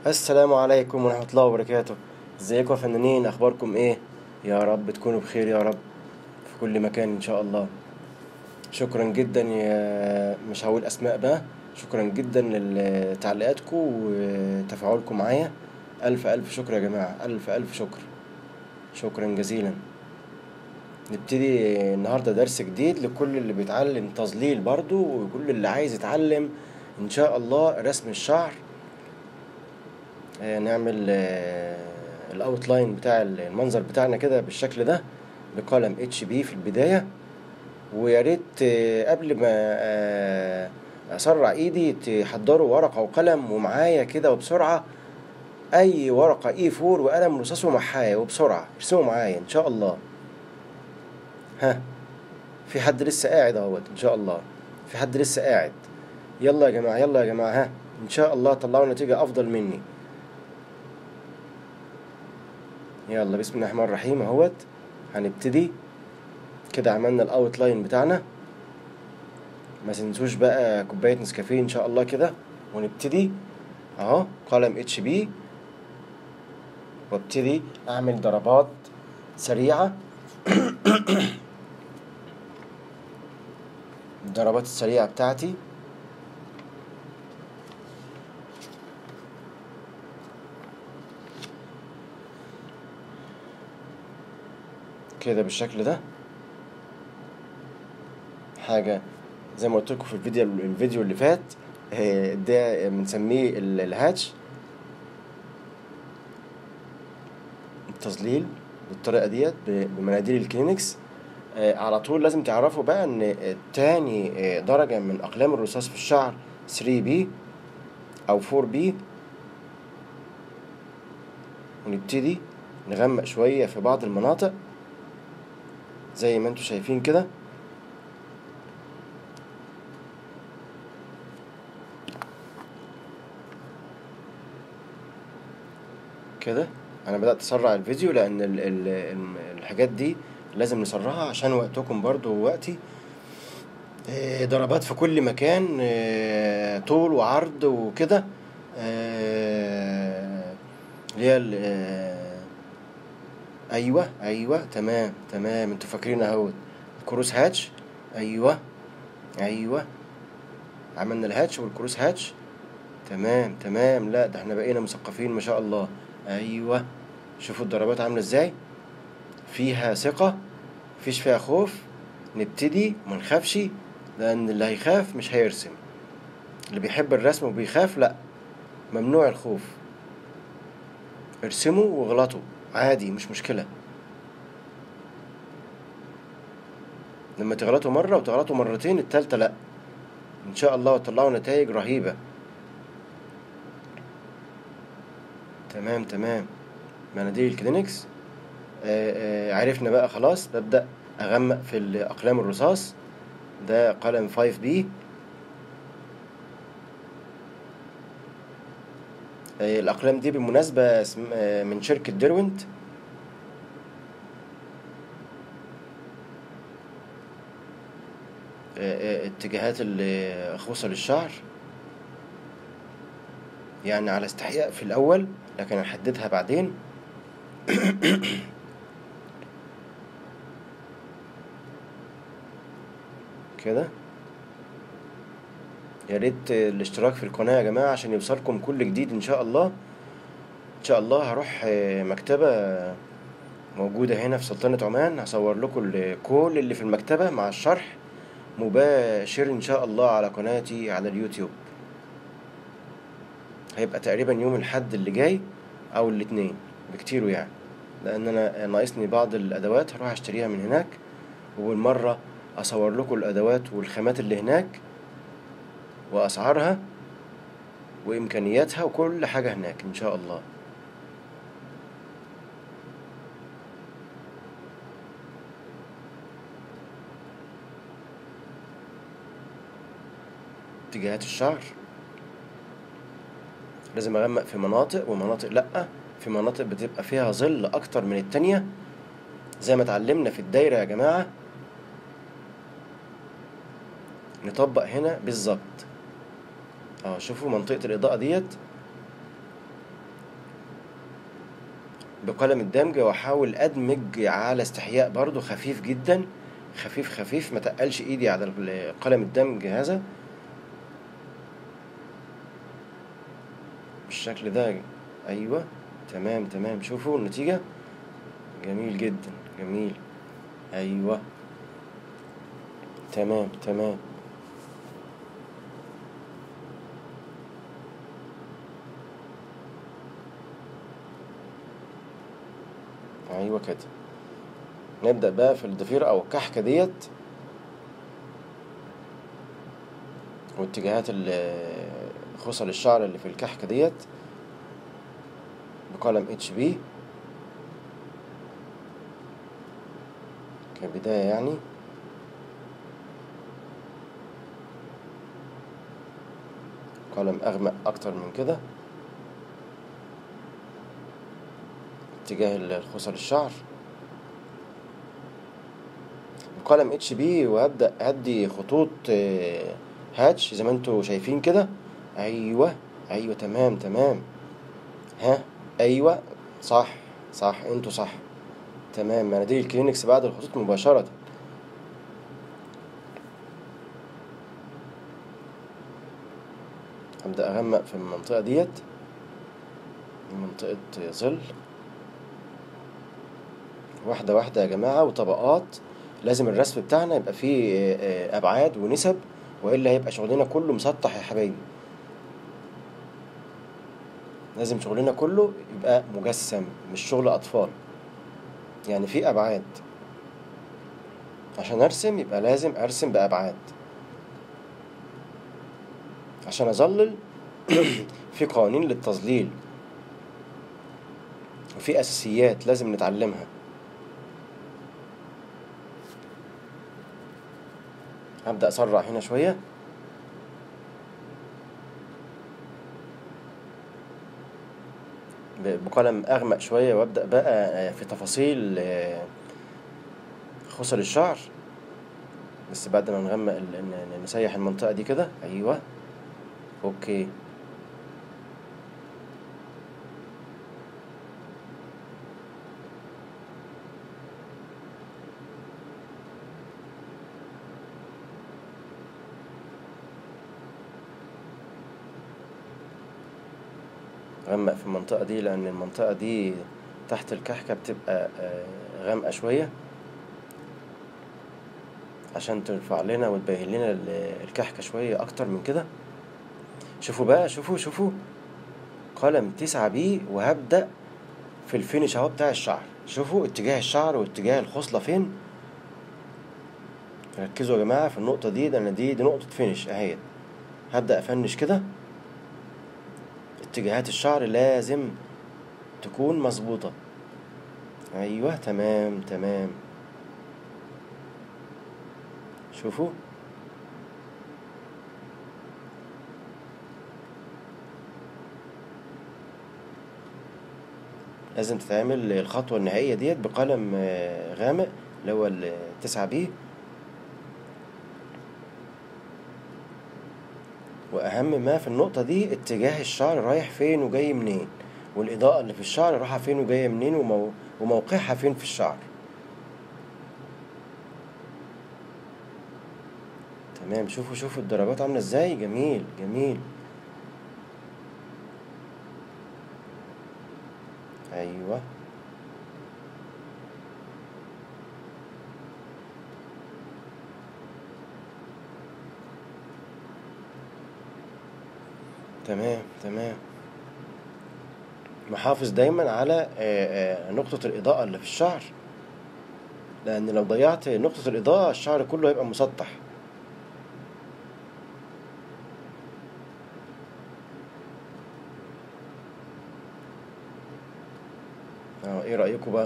السلام عليكم ورحمة الله وبركاته ازيكم يا فنانين اخباركم ايه يا رب تكونوا بخير يا رب في كل مكان ان شاء الله شكرا جدا يا مش هقول اسماء بقى شكرا جدا لتعليقاتكم وتفاعلكم معايا الف الف شكر يا جماعة الف الف شكر شكرا جزيلا نبتدي النهاردة درس جديد لكل اللي بيتعلم تظليل برضو وكل اللي عايز يتعلم ان شاء الله رسم الشعر آه، نعمل الاوتلاين بتاع المنظر بتاعنا كده بالشكل ده بقلم اتش بي في البداية ويا ريت آه، قبل ما آه، اسرع ايدي تحضروا ورقة وقلم ومعايا كده وبسرعة اي ورقة اي فور وقلم رصاص ومحايا وبسرعة ارسموا معايا ان شاء الله ها في حد لسه قاعد اهوت ان شاء الله في حد لسه قاعد يلا يا جماعة يلا يا جماعة ها ان شاء الله طلعوا نتيجة افضل مني يلا بسم الله الرحمن الرحيم اهوت هنبتدي كده عملنا الاوت لاين بتاعنا ما تنسوش بقى كوبايه نسكافيه ان شاء الله كده ونبتدي اهو قلم اتش بي وابتدي اعمل ضربات سريعه الضربات السريعه بتاعتي كده بالشكل ده حاجة زي ما قلت لكم في الفيديو الفيديو اللي فات آه، ده بنسميه ال- الهاتش التظليل بالطريقة ديت ب- بمناديل الكلينكس آه، على طول لازم تعرفوا بقى ان تاني آه، درجة من اقلام الرصاص في الشعر 3B او 4B ونبتدي نغمق شوية في بعض المناطق زي ما انتوا شايفين كده كده انا بدأت اسرع الفيديو لان ال ال ال- الحاجات دي لازم نسرعها عشان وقتكم برضو ووقتي آه، ضربات في كل مكان آه، طول وعرض وكده آه، اللي هي ال- آه، ايوه ايوه تمام تمام انتوا فاكرين اهوت الكروس هاتش ايوه ايوه عملنا الهاتش والكروس هاتش تمام تمام لا ده احنا بقينا مثقفين ما شاء الله ايوه شوفوا الضربات عامله ازاي فيها ثقه مفيش فيها خوف نبتدي وما نخافش لان اللي هيخاف مش هيرسم اللي بيحب الرسم وبيخاف لا ممنوع الخوف ارسموا واغلطوا عادي مش مشكله لما تغلطوا مرة وتغلطوا مرتين التالتة لأ إن شاء الله وتطلعوا نتائج رهيبة تمام تمام مناديل الكلينكس آه آه عرفنا بقى خلاص ببدأ أغمق في الأقلام الرصاص ده قلم 5B آه الأقلام دي بالمناسبة اسم- آه من شركة ديروينت آه، آه، اتجاهات الخوصة للشعر يعني على استحياء في الأول لكن هنحددها بعدين كده يا ريت الاشتراك في القناة يا جماعة عشان يوصلكم كل جديد إن شاء الله إن شاء الله هروح آه، مكتبة موجودة هنا في سلطنة عمان هصور لكم ال- كل اللي في المكتبة مع الشرح مباشر إن شاء الله على قناتي على اليوتيوب هيبقى تقريبا يوم الحد اللي جاي أو الاتنين بكتيره يعني لأن أنا ناقصني بعض الأدوات هروح أشتريها من هناك وبالمرة أصور لكم الأدوات والخامات اللي هناك وأسعارها وإمكانياتها وكل حاجة هناك إن شاء الله اتجاهات الشعر لازم اغمق في مناطق ومناطق لأ في مناطق بتبقى فيها ظل اكتر من التانية زي ما اتعلمنا في الدايرة يا جماعة نطبق هنا بالظبط اه شوفوا منطقة الإضاءة ديت بقلم الدمج واحاول ادمج على استحياء برضو خفيف جدا خفيف خفيف ما تقلش ايدي على ال- قلم الدمج هذا بالشكل ده ايوه تمام تمام شوفوا النتيجة جميل جدا جميل ايوه تمام تمام ايوه كده نبدأ بقى في الضفيرة او الكحكة ديت واتجاهات ال- خصل الشعر اللي في الكحكة ديت بقلم اتش بي كبداية يعني قلم أغمق أكتر من كده اتجاه الخصل الشعر بقلم اتش بي وابدأ أدي خطوط آه، هاتش زي ما انتوا شايفين كده ايوه ايوه تمام تمام ها ايوه صح صح انتوا صح تمام مناديل الكلينكس بعد الخطوط مباشرة أبدأ أغمق في المنطقة ديت دي منطقة ظل واحدة واحدة يا جماعة وطبقات لازم الرسم بتاعنا يبقى فيه آه، آه، أبعاد ونسب وإلا هيبقى شغلنا كله مسطح يا حبايبي لازم شغلنا كله يبقى مجسم مش شغل أطفال يعني في أبعاد عشان أرسم يبقى لازم أرسم بأبعاد عشان أظلل في قوانين للتظليل وفي أساسيات لازم نتعلمها هبدأ أسرع هنا شوية ب- بقلم أغمق شوية وأبدأ بقى آه، في تفاصيل آه، خصل الشعر بس بعد ما نغمق ال- ن- ن- نسيح المنطقة دي كده أيوه أوكي غمق في المنطقة دي لأن المنطقة دي تحت الكحكة بتبقى آه، غامقة شوية عشان ترفع لنا وتبين لنا ال- الكحكة شوية أكتر من كده شوفوا بقى شوفوا شوفوا قلم تسعة بي وهبدأ في الفينش اهو بتاع الشعر شوفوا اتجاه الشعر واتجاه الخصلة فين ركزوا يا جماعة في النقطة دي لأن دي دي نقطة فينش أهي هبدأ أفنش كده اتجاهات الشعر لازم تكون مظبوطة أيوه تمام تمام شوفوا لازم تتعمل الخطوة النهائية ديت بقلم آه، غامق اللي هو التسعة بي وأهم ما في النقطة دي اتجاه الشعر رايح فين وجاي منين والإضاءة اللي في الشعر رايحة فين وجاية منين ومو... وموقعها فين في الشعر تمام شوفوا شوفوا الضربات عاملة ازاي جميل جميل أيوه تمام تمام محافظ دايما على آه، آه، نقطة الإضاءة اللي في الشعر لأن لو ضيعت نقطة الإضاءة الشعر كله هيبقى مسطح اه ايه رأيكم بقى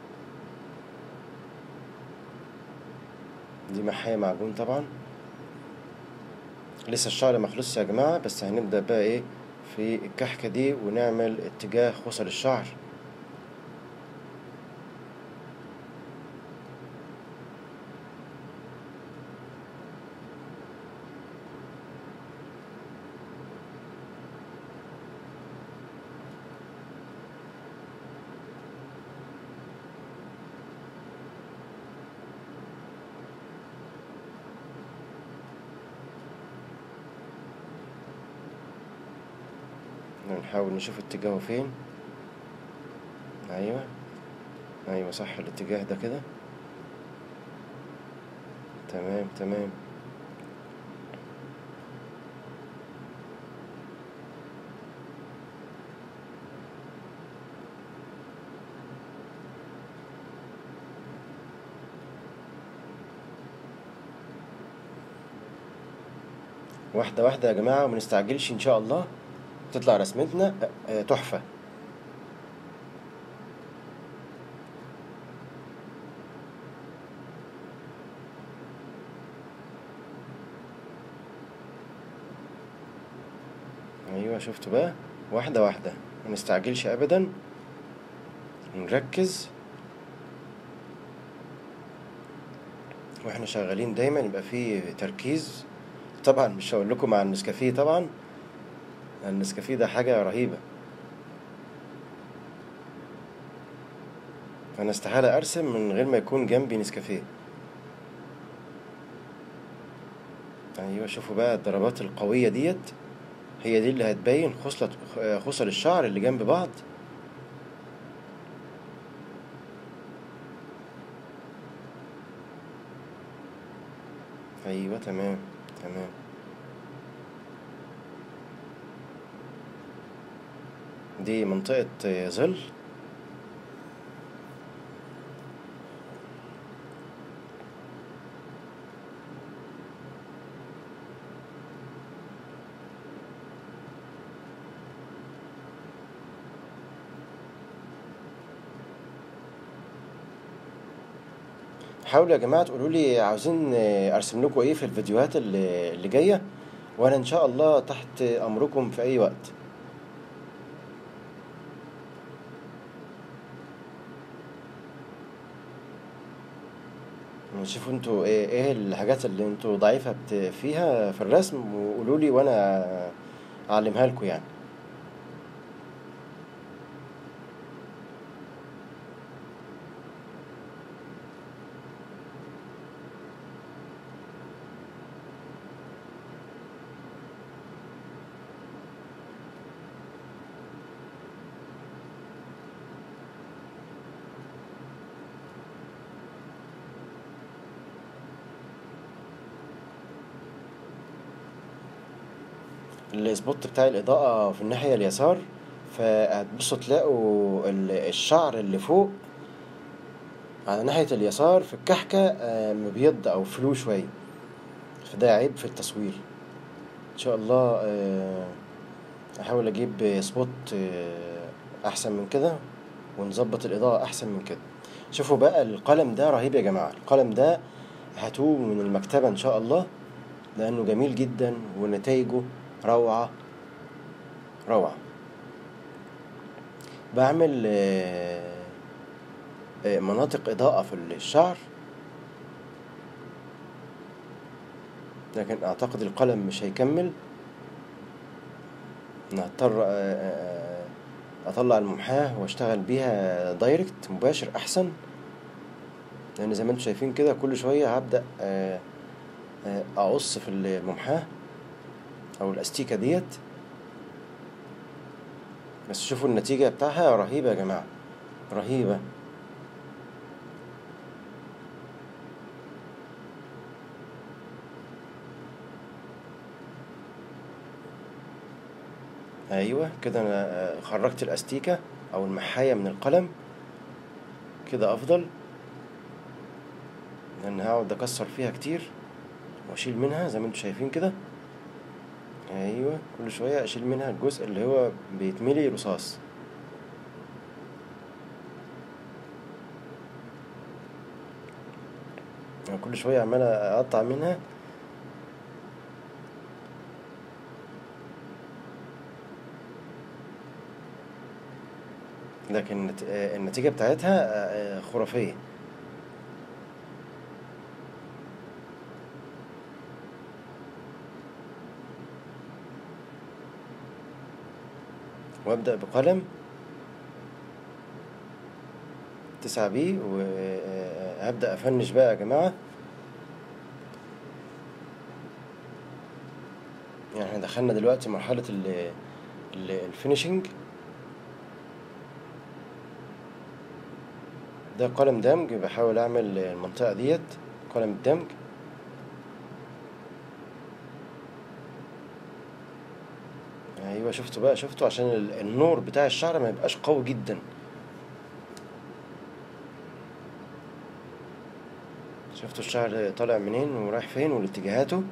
دي محاية معجون طبعا لسه الشعر مخلصش يا جماعة بس هنبدأ بقى ايه في الكحكة دي ونعمل اتجاه خصل الشعر هنحاول نشوف اتجاهه فين ايوه ايوه صح الاتجاه ده كده تمام تمام واحدة واحدة يا جماعة وما نستعجلش إن شاء الله تطلع رسمتنا آه، آه، تحفة أيوة شفتوا بقى واحدة واحدة ما نستعجلش أبدا نركز واحنا شغالين دايما يبقى فيه تركيز طبعا مش هقول لكم عن النسكافيه طبعا النسكافيه ده حاجة رهيبة أنا استحالة أرسم من غير ما يكون جنبي نسكافيه أيوة شوفوا بقى الضربات القوية ديت هي دي اللي هتبين خصلة خصل الشعر اللي جنب بعض أيوة تمام تمام دي منطقة ظل حاولوا يا جماعة تقولوا لي عاوزين ارسم لكم ايه في الفيديوهات اللي اللي جاية وانا ان شاء الله تحت امركم في اي وقت شوفوا انتوا ايه, ايه الحاجات اللي انتوا ضعيفة بت- فيها في الرسم وقولوا لي وانا اعلمها لكم يعني السبوت بتاع الإضاءة في الناحية اليسار فهتبصوا تلاقوا ال- الشعر اللي فوق على ناحية اليسار في الكحكة آه، مبيض أو فلو شوية فده عيب في التصوير إن شاء الله آه، أحاول أجيب سبوت آه، أحسن من كده ونظبط الإضاءة أحسن من كده شوفوا بقى القلم ده رهيب يا جماعة القلم ده هاتوه من المكتبة إن شاء الله لأنه جميل جدا ونتائجه روعة روعة بعمل آه، آه، مناطق إضاءة في الشعر لكن أعتقد القلم مش هيكمل أنا هضطر آه، آه، أطلع الممحاة وأشتغل بيها دايركت مباشر أحسن لأن زي ما انتم شايفين كده كل شوية هبدأ آه، آه، أقص في الممحاة أو الأستيكة ديت بس شوفوا النتيجة بتاعها رهيبة يا جماعة رهيبة ايوه كده انا آه، خرجت الاستيكة او المحاية من القلم كده افضل لان هقعد اكسر فيها كتير واشيل منها زي ما انتم شايفين كده ايوه كل شوية اشيل منها الجزء اللي هو بيتملي رصاص يعني كل شوية عمال اقطع منها لكن النت- آه، النتيجة بتاعتها آه، آه، خرافية وابدأ بقلم تسعة بيه وهبدأ أفنش بقى يا جماعة يعني احنا دخلنا دلوقتي مرحلة ال- الفينيشنج ده قلم دمج بحاول اعمل المنطقة ديت قلم الدمج ايوه شفتوا بقى شفتوا عشان النور بتاع الشعر ما يبقاش قوي جدا شفتوا الشعر طالع منين ورايح فين والاتجاهاته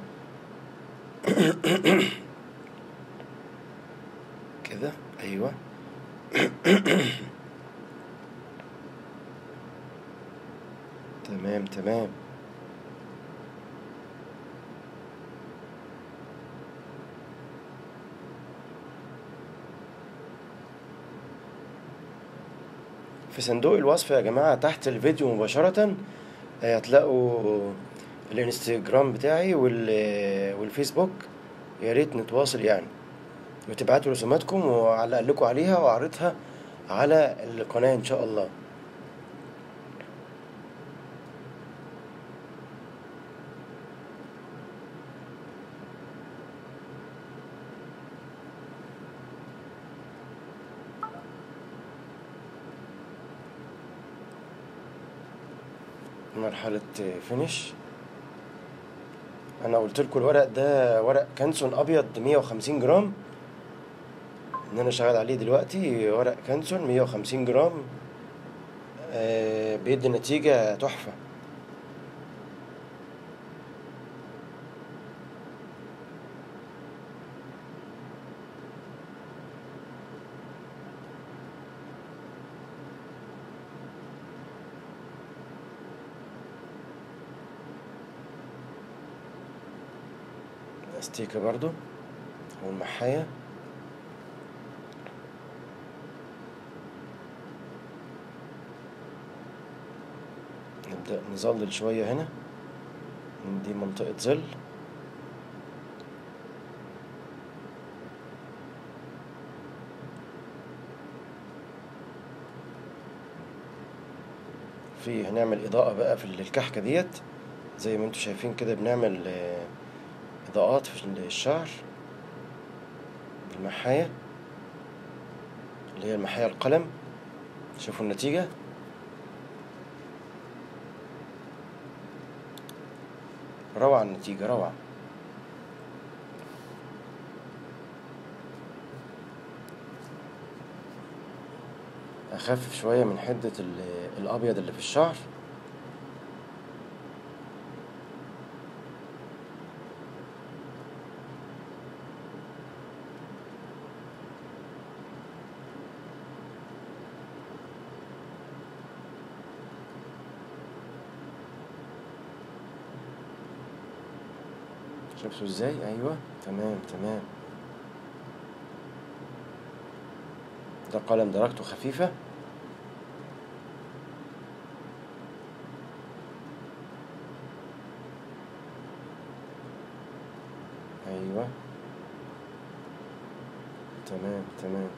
كده ايوه تمام تمام في صندوق الوصف يا جماعة تحت الفيديو مباشرة هتلاقوا الانستجرام بتاعي والفيسبوك يا ريت نتواصل يعني وتبعتوا رسوماتكم وأعلق لكم عليها وأعرضها على القناة إن شاء الله مرحلة فينش انا قلت لكم الورق ده ورق كانسون ابيض 150 جرام ان انا شغال عليه دلوقتي ورق كانسون 150 جرام آه بيدي نتيجة تحفة استيكة برضو والمحاية نبدأ نظلل شوية هنا دي منطقة ظل في هنعمل إضاءة بقى في الكحكة ديت زي ما انتوا شايفين كده بنعمل إضاءات في الشعر المحاية اللي هي المحاية القلم شوفوا النتيجة روعة النتيجة روعة أخفف شوية من حدة الأبيض اللي في الشعر شفتوا ازاي ايوه تمام تمام ده قلم درجته خفيفة ايوه تمام تمام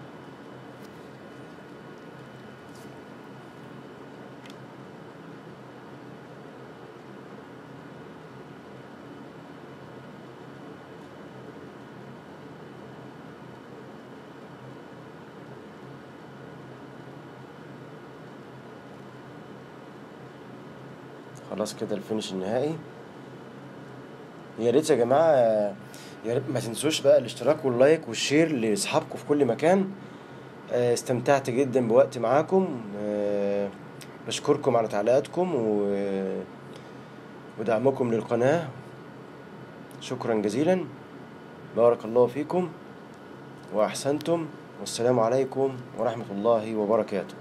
خلاص كده الفينش النهائي يا ريت يا جماعة يا ريت ما تنسوش بقى الاشتراك واللايك والشير لاصحابكم في كل مكان استمتعت جدا بوقتي معاكم بشكركم على تعليقاتكم و... ودعمكم للقناة شكرا جزيلا بارك الله فيكم وأحسنتم والسلام عليكم ورحمة الله وبركاته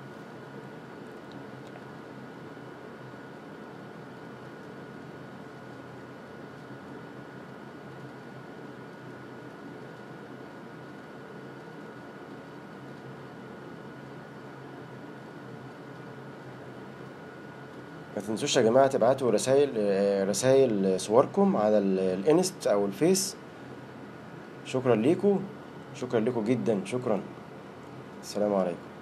ما تنسوش يا جماعة تبعتوا رسائل رسائل صوركم على الانست او الفيس شكرا ليكم شكرا لكم جدا شكرا السلام عليكم